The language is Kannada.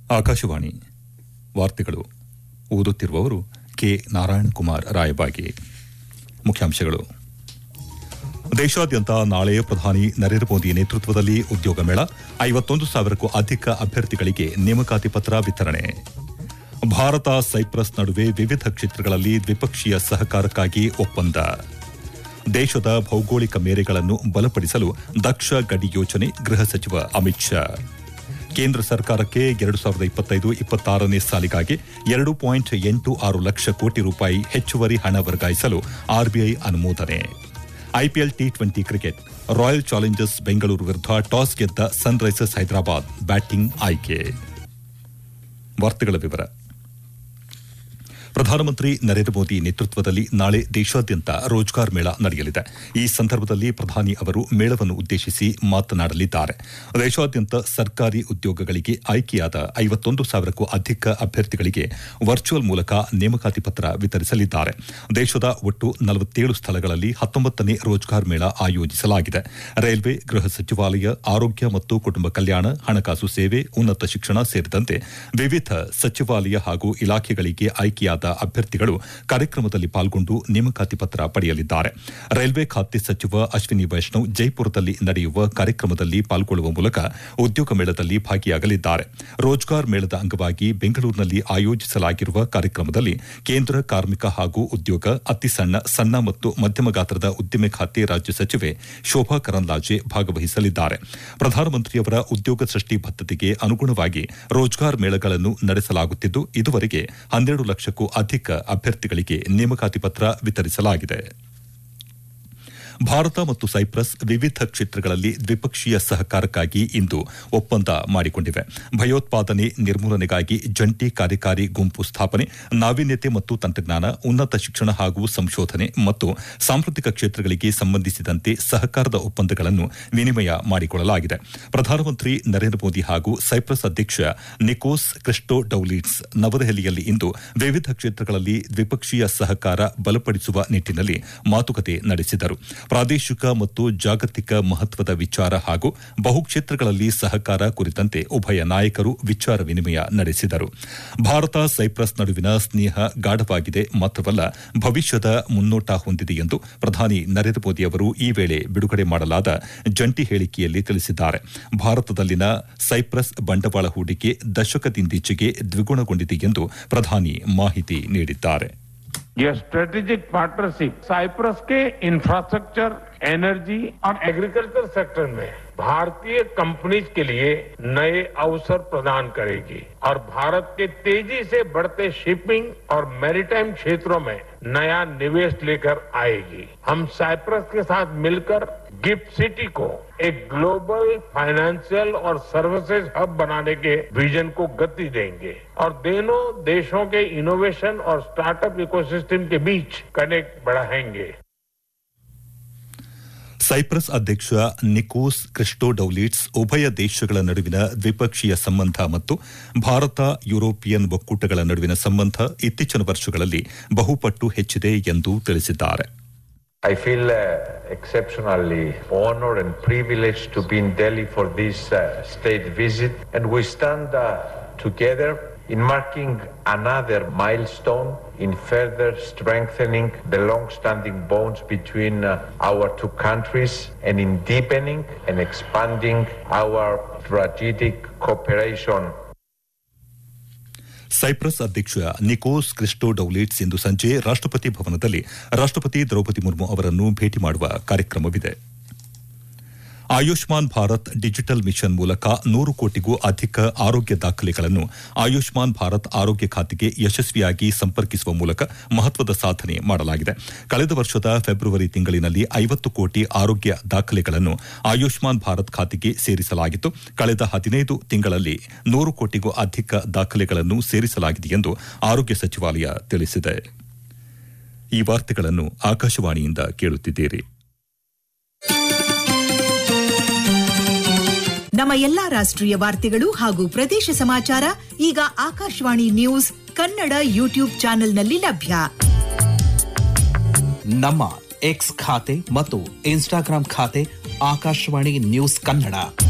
ಆಕಾಶವಾಣಿ ವಾರ್ತೆಗಳು ಓದುತ್ತಿರುವವರು ಕೆ ನಾರಾಯಣಕುಮಾರ್ ರಾಯಬಾಗಿ ಮುಖ್ಯಾಂಶಗಳು ದೇಶಾದ್ಯಂತ ನಾಳೆ ಪ್ರಧಾನಿ ನರೇಂದ್ರ ಮೋದಿ ನೇತೃತ್ವದಲ್ಲಿ ಉದ್ಯೋಗ ಮೇಳ ಐವತ್ತೊಂದು ಸಾವಿರಕ್ಕೂ ಅಧಿಕ ಅಭ್ಯರ್ಥಿಗಳಿಗೆ ನೇಮಕಾತಿ ಪತ್ರ ವಿತರಣೆ ಭಾರತ ಸೈಪ್ರಸ್ ನಡುವೆ ವಿವಿಧ ಕ್ಷೇತ್ರಗಳಲ್ಲಿ ದ್ವಿಪಕ್ಷೀಯ ಸಹಕಾರಕ್ಕಾಗಿ ಒಪ್ಪಂದ ದೇಶದ ಭೌಗೋಳಿಕ ಮೇರೆಗಳನ್ನು ಬಲಪಡಿಸಲು ದಕ್ಷ ಗಡಿ ಯೋಜನೆ ಗೃಹ ಸಚಿವ ಅಮಿತ್ ಶಾ ಕೇಂದ್ರ ಸರ್ಕಾರಕ್ಕೆ ಎರಡು ಸಾವಿರದ ಇಪ್ಪತ್ತೈದು ಇಪ್ಪತ್ತಾರನೇ ಸಾಲಿಗಾಗಿ ಎರಡು ಪಾಯಿಂಟ್ ಎಂಟು ಆರು ಲಕ್ಷ ಕೋಟಿ ರೂಪಾಯಿ ಹೆಚ್ಚುವರಿ ಹಣ ವರ್ಗಾಯಿಸಲು ಆರ್ಬಿಐ ಅನುಮೋದನೆ IPL T twenty cricket royal challengers Bengaluru ವಿರುದ್ಧ ಟಾಸ್ ಗೆದ್ದ ಸನ್ರೈಸರ್ಸ್ ಹೈದರಾಬಾದ್ ಬ್ಯಾಟಿಂಗ್ ಆಯ್ಕೆ ವಾರ್ತೆಗಳ ವಿವರ ಪ್ರಧಾನಮಂತ್ರಿ ನರೇಂದ್ರ ಮೋದಿ ನೇತೃತ್ವದಲ್ಲಿ ನಾಳೆ ದೇಶಾದ್ಯಂತ ರೋಜ್ಗಾರ್ ಮೇಳ ನಡೆಯಲಿದೆ ಈ ಸಂದರ್ಭದಲ್ಲಿ ಪ್ರಧಾನಿ ಅವರು ಮೇಳವನ್ನು ಉದ್ದೇಶಿಸಿ ಮಾತನಾಡಲಿದ್ದಾರೆ ದೇಶಾದ್ಯಂತ ಸರ್ಕಾರಿ ಉದ್ಯೋಗಗಳಿಗೆ ಆಯ್ಕೆಯಾದ ಐವತ್ತೊಂದು ಸಾವಿರಕ್ಕೂ ಅಧಿಕ ಅಭ್ಯರ್ಥಿಗಳಿಗೆ ವರ್ಚುವಲ್ ಮೂಲಕ ನೇಮಕಾತಿ ಪತ್ರ ವಿತರಿಸಲಿದ್ದಾರೆ ದೇಶದ ಒಟ್ಟು ನಲವತ್ತೇಳು ಸ್ಥಳಗಳಲ್ಲಿ ಹತ್ತೊಂಬತ್ತನೇ ರೋಜ್ಗಾರ್ ಮೇಳ ಆಯೋಜಿಸಲಾಗಿದೆ ರೈಲ್ವೆ ಗೃಹ ಸಚಿವಾಲಯ ಆರೋಗ್ಯ ಮತ್ತು ಕುಟುಂಬ ಕಲ್ಯಾಣ ಹಣಕಾಸು ಸೇವೆ ಉನ್ನತ ಶಿಕ್ಷಣ ಸೇರಿದಂತೆ ವಿವಿಧ ಸಚಿವಾಲಯ ಹಾಗೂ ಇಲಾಖೆಗಳಿಗೆ ಆಯ್ಕೆಯಾದ ಅಭ್ಯರ್ಥಿಗಳು ಕಾರ್ಯಕ್ರಮದಲ್ಲಿ ಪಾಲ್ಗೊಂಡು ನೇಮಕಾತಿ ಪತ್ರ ಪಡೆಯಲಿದ್ದಾರೆ ರೈಲ್ವೆ ಖಾತೆ ಸಚಿವ ಅಶ್ವಿನಿ ವೈಷ್ಣವ್ ಜೈಪುರದಲ್ಲಿ ನಡೆಯುವ ಕಾರ್ಯಕ್ರಮದಲ್ಲಿ ಪಾಲ್ಗೊಳ್ಳುವ ಮೂಲಕ ಉದ್ಯೋಗ ಮೇಳದಲ್ಲಿ ಭಾಗಿಯಾಗಲಿದ್ದಾರೆ ರೋಜ್ಗಾರ್ ಮೇಳದ ಅಂಗವಾಗಿ ಬೆಂಗಳೂರಿನಲ್ಲಿ ಆಯೋಜಿಸಲಾಗಿರುವ ಕಾರ್ಯಕ್ರಮದಲ್ಲಿ ಕೇಂದ್ರ ಕಾರ್ಮಿಕ ಹಾಗೂ ಉದ್ಯೋಗ ಅತಿಸಣ್ಣ ಸಣ್ಣ ಮತ್ತು ಮಧ್ಯಮ ಗಾತ್ರದ ಉದ್ದಿಮೆ ಖಾತೆ ರಾಜ್ಯ ಸಚಿವೆ ಶೋಭಾ ಕರಂದ್ಲಾಜೆ ಭಾಗವಹಿಸಲಿದ್ದಾರೆ ಪ್ರಧಾನಮಂತ್ರಿಯವರ ಉದ್ಯೋಗ ಸೃಷ್ಟಿ ಬದ್ದತೆಗೆ ಅನುಗುಣವಾಗಿ ರೋಜ್ಗಾರ್ ಮೇಳಗಳನ್ನು ನಡೆಸಲಾಗುತ್ತಿದ್ದು ಇದುವರೆಗೆ ಹನ್ನೆರಡು ಲಕ್ಷಕ್ಕೂ ಅಧಿಕ ಅಭ್ಯರ್ಥಿಗಳಿಗೆ ನೇಮಕಾತಿ ಪತ್ರ ವಿತರಿಸಲಾಗಿದೆ ಭಾರತ ಮತ್ತು ಸೈಪ್ರಸ್ ವಿವಿಧ ಕ್ಷೇತ್ರಗಳಲ್ಲಿ ದ್ವಿಪಕ್ಷೀಯ ಸಹಕಾರಕ್ಕಾಗಿ ಇಂದು ಒಪ್ಪಂದ ಮಾಡಿಕೊಂಡಿವೆ ಭಯೋತ್ಪಾದನೆ ನಿರ್ಮೂಲನೆಗಾಗಿ ಜಂಟಿ ಕಾರ್ಯಕಾರಿ ಗುಂಪು ಸ್ಥಾಪನೆ ನಾವೀನ್ಯತೆ ಮತ್ತು ತಂತ್ರಜ್ಞಾನ ಉನ್ನತ ಶಿಕ್ಷಣ ಹಾಗೂ ಸಂಶೋಧನೆ ಮತ್ತು ಸಾಂಸ್ಕೃತಿಕ ಕ್ಷೇತ್ರಗಳಿಗೆ ಸಂಬಂಧಿಸಿದಂತೆ ಸಹಕಾರದ ಒಪ್ಪಂದಗಳನ್ನು ವಿನಿಮಯ ಮಾಡಿಕೊಳ್ಳಲಾಗಿದೆ ಪ್ರಧಾನಮಂತ್ರಿ ನರೇಂದ್ರ ಮೋದಿ ಹಾಗೂ ಸೈಪ್ರಸ್ ಅಧ್ಯಕ್ಷ ನಿಕೋಸ್ ಕ್ರಿಸ್ಟೋಡೌಲಿಡ್ಸ್ ನವದೆಹಲಿಯಲ್ಲಿ ಇಂದು ವಿವಿಧ ಕ್ಷೇತ್ರಗಳಲ್ಲಿ ದ್ವಿಪಕ್ಷೀಯ ಸಹಕಾರ ಬಲಪಡಿಸುವ ನಿಟ್ಟಿನಲ್ಲಿ ಮಾತುಕತೆ ನಡೆಸಿದರು ಪ್ರಾದೇಶಿಕ ಮತ್ತು ಜಾಗತಿಕ ಮಹತ್ವದ ವಿಚಾರ ಹಾಗೂ ಬಹುಕ್ಷೇತ್ರಗಳಲ್ಲಿ ಸಹಕಾರ ಕುರಿತಂತೆ ಉಭಯ ನಾಯಕರು ವಿಚಾರ ವಿನಿಮಯ ನಡೆಸಿದರು ಭಾರತ ಸೈಪ್ರಸ್ ನಡುವಿನ ಸ್ನೇಹ ಗಾಢವಾಗಿದೆ ಮಾತ್ರವಲ್ಲ ಭವಿಷ್ಯದ ಮುನ್ನೋಟ ಹೊಂದಿದೆ ಎಂದು ಪ್ರಧಾನಿ ನರೇಂದ್ರ ಮೋದಿ ಅವರು ಈ ವೇಳೆ ಬಿಡುಗಡೆ ಮಾಡಲಾದ ಜಂಟಿ ಹೇಳಿಕೆಯಲ್ಲಿ ತಿಳಿಸಿದ್ದಾರೆ ಭಾರತದಲ್ಲಿನ ಸೈಪ್ರಸ್ ಬಂಡವಾಳ ಹೂಡಿಕೆ ದಶಕದಿಂದೀಚೆಗೆ ದ್ವಿಗುಣಗೊಂಡಿದೆ ಎಂದು ಪ್ರಧಾನಿ ಮಾಹಿತಿ ನೀಡಿದ್ದಾರೆ यह स्ट्रेटेजिक पार्टनरशिप साइप्रस के इंफ्रास्ट्रक्चर एनर्जी और एग्रीकल्चर सेक्टर में भारतीय कंपनीज के लिए नए अवसर प्रदान करेगी और भारत के तेजी से बढ़ते शिपिंग और मैरीटाइम क्षेत्रों में नया निवेश लेकर आएगी हम साइप्रस के साथ मिलकर गिफ्ट सिटी को एक ग्लोबल फाइनेंशियल और सर्विसेज हब बनाने के विजन को गति देंगे और दोनों देशों के इनोवेशन और स्टार्टअप इकोसिस्टम के बीच कनेक्ट बढ़ाएंगे ಸೈಪ್ರಸ್ ಅಧ್ಯಕ್ಷ ನಿಕೋಸ್ ಕ್ರಿಸ್ಟೋಡೌಲಿಟ್ಸ್ ಉಭಯ ದೇಶಗಳ ನಡುವಿನ ದ್ವಿಪಕ್ಷೀಯ ಸಂಬಂಧ ಮತ್ತು ಭಾರತ ಯುರೋಪಿಯನ್ ಒಕ್ಕೂಟಗಳ ನಡುವಿನ ಸಂಬಂಧ ಇತ್ತೀಚಿನ ವರ್ಷಗಳಲ್ಲಿ ಬಹುಪಟ್ಟು ಹೆಚ್ಚಿದೆ ಎಂದು ತಿಳಿಸಿದ್ದಾರೆ I feel uh, exceptionally honored and privileged to be in Delhi for this uh, state visit, and we stand uh, together in marking another milestone in further strengthening the long-standing bonds between uh, our two countries and in deepening and expanding our strategic cooperation Cyprus ಅಧ್ಯಕ್ಷ ನಿಕೋಸ್ ಕ್ರಿಸ್ಟೋಡೌಲಿಟ್ಸ್ ಇಂದು ಸಂಜೆ ರಾಷ್ಟಪತಿ ಭವನದಲ್ಲಿ ರಾಷ್ಟಪತಿ ದ್ರೌಪದಿ ಮುರ್ಮು ಅವರನ್ನು ಭೇಟಿ ಮಾಡುವ ಕಾರ್ಯಕ್ರಮವಿದೆ ಆಯುಷ್ಮಾನ್ ಭಾರತ್ ಡಿಜಿಟಲ್ ಮಿಷನ್ ಮೂಲಕ ನೂರು ಕೋಟಿಗೂ ಅಧಿಕ ಆರೋಗ್ಯ ದಾಖಲೆಗಳನ್ನು ಆಯುಷ್ಮಾನ್ ಭಾರತ್ ಆರೋಗ್ಯ ಖಾತೆಗೆ ಯಶಸ್ವಿಯಾಗಿ ಸಂಪರ್ಕಿಸುವ ಮೂಲಕ ಮಹತ್ವದ ಸಾಧನೆ ಮಾಡಲಾಗಿದೆ ಕಳೆದ ವರ್ಷದ ಫೆಬ್ರವರಿ ತಿಂಗಳಿನಲ್ಲಿ ಐವತ್ತು ಕೋಟಿ ಆರೋಗ್ಯ ದಾಖಲೆಗಳನ್ನು ಆಯುಷ್ಮಾನ್ ಭಾರತ್ ಖಾತೆಗೆ ಸೇರಿಸಲಾಗಿತ್ತು ಕಳೆದ ಹದಿನೈದು ತಿಂಗಳಲ್ಲಿ ನೂರು ಕೋಟಿಗೂ ಅಧಿಕ ದಾಖಲೆಗಳನ್ನು ಸೇರಿಸಲಾಗಿದೆ ಎಂದು ಆರೋಗ್ಯ ಸಚಿವಾಲಯ ತಿಳಿಸಿದೆ ಈ ವಾರ್ತೆಗಳನ್ನು ಆಕಾಶವಾಣಿಯಿಂದ ಕೇಳುತ್ತಿದ್ದೀರಿ ನಮ್ಮ ಎಲ್ಲಾ ರಾಷ್ಟ್ರೀಯ ವಾರ್ತೆಗಳು ಹಾಗೂ ಪ್ರದೇಶ ಸಮಾಚಾರ ಈಗ ಆಕಾಶವಾಣಿ ನ್ಯೂಸ್ ಕನ್ನಡ ಯೂಟ್ಯೂಬ್ ಚಾನೆಲ್ನಲ್ಲಿ ಲಭ್ಯ ನಮ್ಮ ಎಕ್ಸ್ ಖಾತೆ ಮತ್ತು ಇನ್ಸ್ಟಾಗ್ರಾಂ ಖಾತೆ ಆಕಾಶವಾಣಿ ನ್ಯೂಸ್ ಕನ್ನಡ